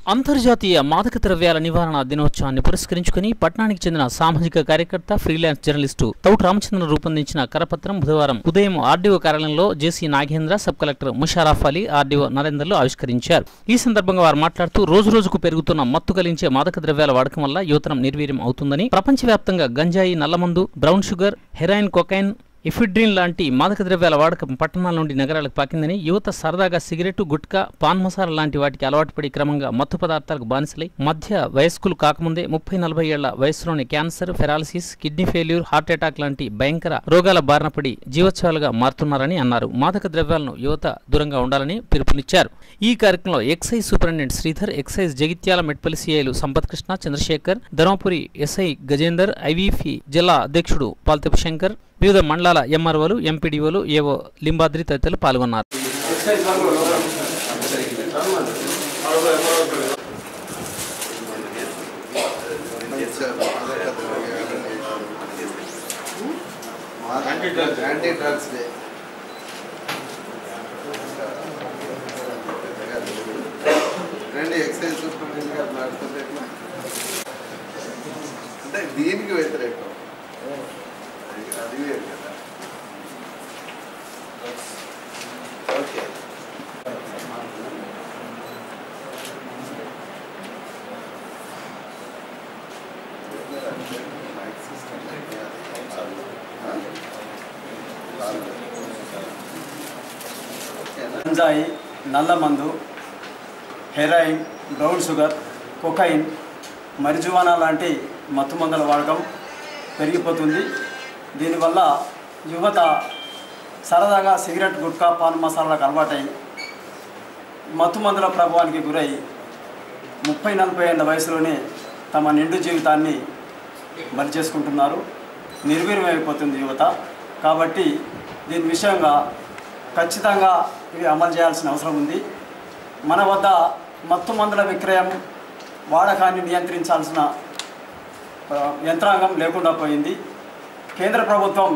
అంతర్జాతీయ మాదక ద్రవ్యాల నివారణ దినోత్సవాన్ని పురస్కరించుకుని పట్టణానికి చెందిన సామాజిక కార్యకర్త ఫ్రీలాన్స్ జర్నలిస్టు తౌట్ రామచంద్ర రూపొందించిన కరపత్రం బుధవారం ఉదయం ఆర్డీఓ కార్యాలయంలో JC Nagendra sub collector Musharraf Ali RDO నరేందర్లు ఆవిష్కరించారు ఈ సందర్భంగా వారు మాట్లాడుతూ రోజు రోజుకు పెరుగుతున్న మత్తు కలించే మాదక ద్రవ్యాల వాడకం వల్ల యువతరం నిర్వీర్యం అవుతుందని ప్రపంచవ్యాప్తంగా గంజాయి నల్లమందు brown sugar heroin cocaine ephedrine లాంటి మాదక ద్రవ్యాల వాడకం పట్టణాల నుండి నగరాలకు పాకిందని యువత సరదాగా సిగరెట్ గుట్కా పాన్ మసాలా లాంటి వాటికి అలవాటు పడి క్రమంగా మత్తు పదార్థాలకు బానిసలై మధ్య వయస్కులు కాకముందే ముప్పై నలభై ఏళ్ల వయసులోని cancer paralysis kidney failure heart attack లాంటి భయంకర రోగాల బారిన పడి జీవోత్సవాలుగా మారుతున్నారని అన్నారు మాదక ద్రవ్యాలను యువత దూరంగా ఉండాలని పిలుపునిచ్చారు ఈ కార్యక్రమంలో excise superintendent Sridhar excise Jagtial Metpally సిఐలు సంపత్ కృష్ణ చంద్రశేఖర్ ధర్మపురి ఎస్ఐ గజేందర్ ఐవీఫీ జిల్లా అధ్యక్షుడు పాల్తెపు శంకర్ వివిధ మండలాల ఎంఆర్ఓలు ఎంపీడీఓలు ఏవో లింబాద్రి తదితరులు పాల్గొన్నారు యాంటీ డ్రగ్స్ డే రండి ఎక్సైజ్ సూపరింటెండెంట్ గారు మాట్లాడుతుంటే ఎట్లా? అంటే దీనికి వ్యతిరేకం అది- అది వేరు కదా ఓకే గంజాయి నల్లమందు heroin brown sugar cocaine marijuana లాంటి మత్తు మందుల వాడకం పెరిగిపోతుంది దీనివల్ల యువత సరదాగా సిగరెట్ గుట్కా పాన్ మసాలాలకు అలవాటై మత్తు మందుల ప్రభావానికి గురై ముప్పై నలభై ఏళ్ళ వయసులోనే తమ నిండు జీవితాన్ని బలి చేసుకుంటున్నారు నిర్వీర్యమైపోతుంది యువత కాబట్టి దీని విషయంగా ఖచ్చితంగా ఇవి అమలు చేయాల్సిన అవసరం ఉంది మన వద్ద మత్తు మందుల విక్రయం వాడకాన్ని నియంత్రించాల్సిన ఆ, యంత్రాంగం లేకుండా పోయింది కేంద్ర ప్రభుత్వం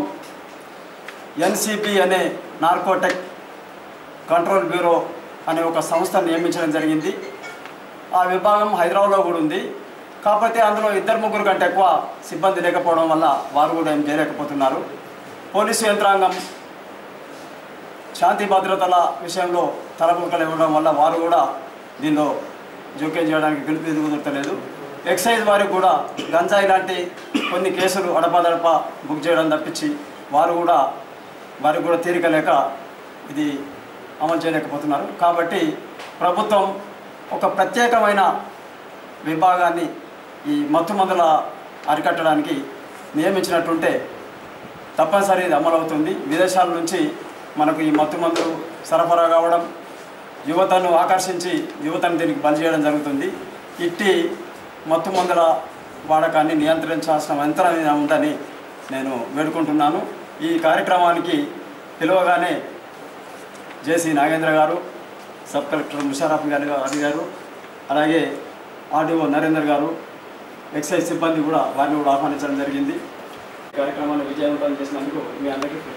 ఎన్సిబి అనే నార్కోటెక్ కంట్రోల్ బ్యూరో అనే ఒక సంస్థను నియమించడం జరిగింది ఆ విభాగం హైదరాబాద్లో కూడా ఉంది కాకపోతే అందులో ఇద్దరు ముగ్గురు కంటే ఎక్కువ సిబ్బంది లేకపోవడం వల్ల వారు కూడా ఏం చేయలేకపోతున్నారు పోలీసు యంత్రాంగం శాంతి భద్రతల విషయంలో తలపుకలు ఇవ్వడం వల్ల వారు కూడా దీనిలో జోక్యం చేయడానికి పిలుపు కుదరతలేదు ఎక్సైజ్ వారికి కూడా గంజాయి లాంటి కొన్ని కేసులు అడపాదడప బుక్ చేయడం తప్పించి వారు కూడా వారికి కూడా తీరిక లేక ఇది అమలు చేయలేకపోతున్నారు కాబట్టి ప్రభుత్వం ఒక ప్రత్యేకమైన విభాగాన్ని ఈ మత్తు మందుల అరికట్టడానికి నియమించినట్టుంటే తప్పనిసరి ఇది అమలవుతుంది విదేశాల నుంచి మనకు ఈ మత్తు మందులు సరఫరా కావడం యువతను ఆకర్షించి యువతను దీనికి బలి చేయడం జరుగుతుంది ఇట్టి మత్తు మందుల వాడకాన్ని నియంత్రించాల్సిన యంత్రం ఉందని నేను వేడుకుంటున్నాను ఈ కార్యక్రమానికి పిలువగానే జేసీ నాగేంద్ర గారు సబ్ కలెక్టర్ ముషారఫ్ గారు గారు గారు అలాగే ఆర్డీఓ నరేందర్ గారు ఎక్సైజ్ సిబ్బంది కూడా వారిని కూడా ఆహ్వానించడం జరిగింది ఈ కార్యక్రమాన్ని విజయవంతం చేసినందుకు మీ అందరికీ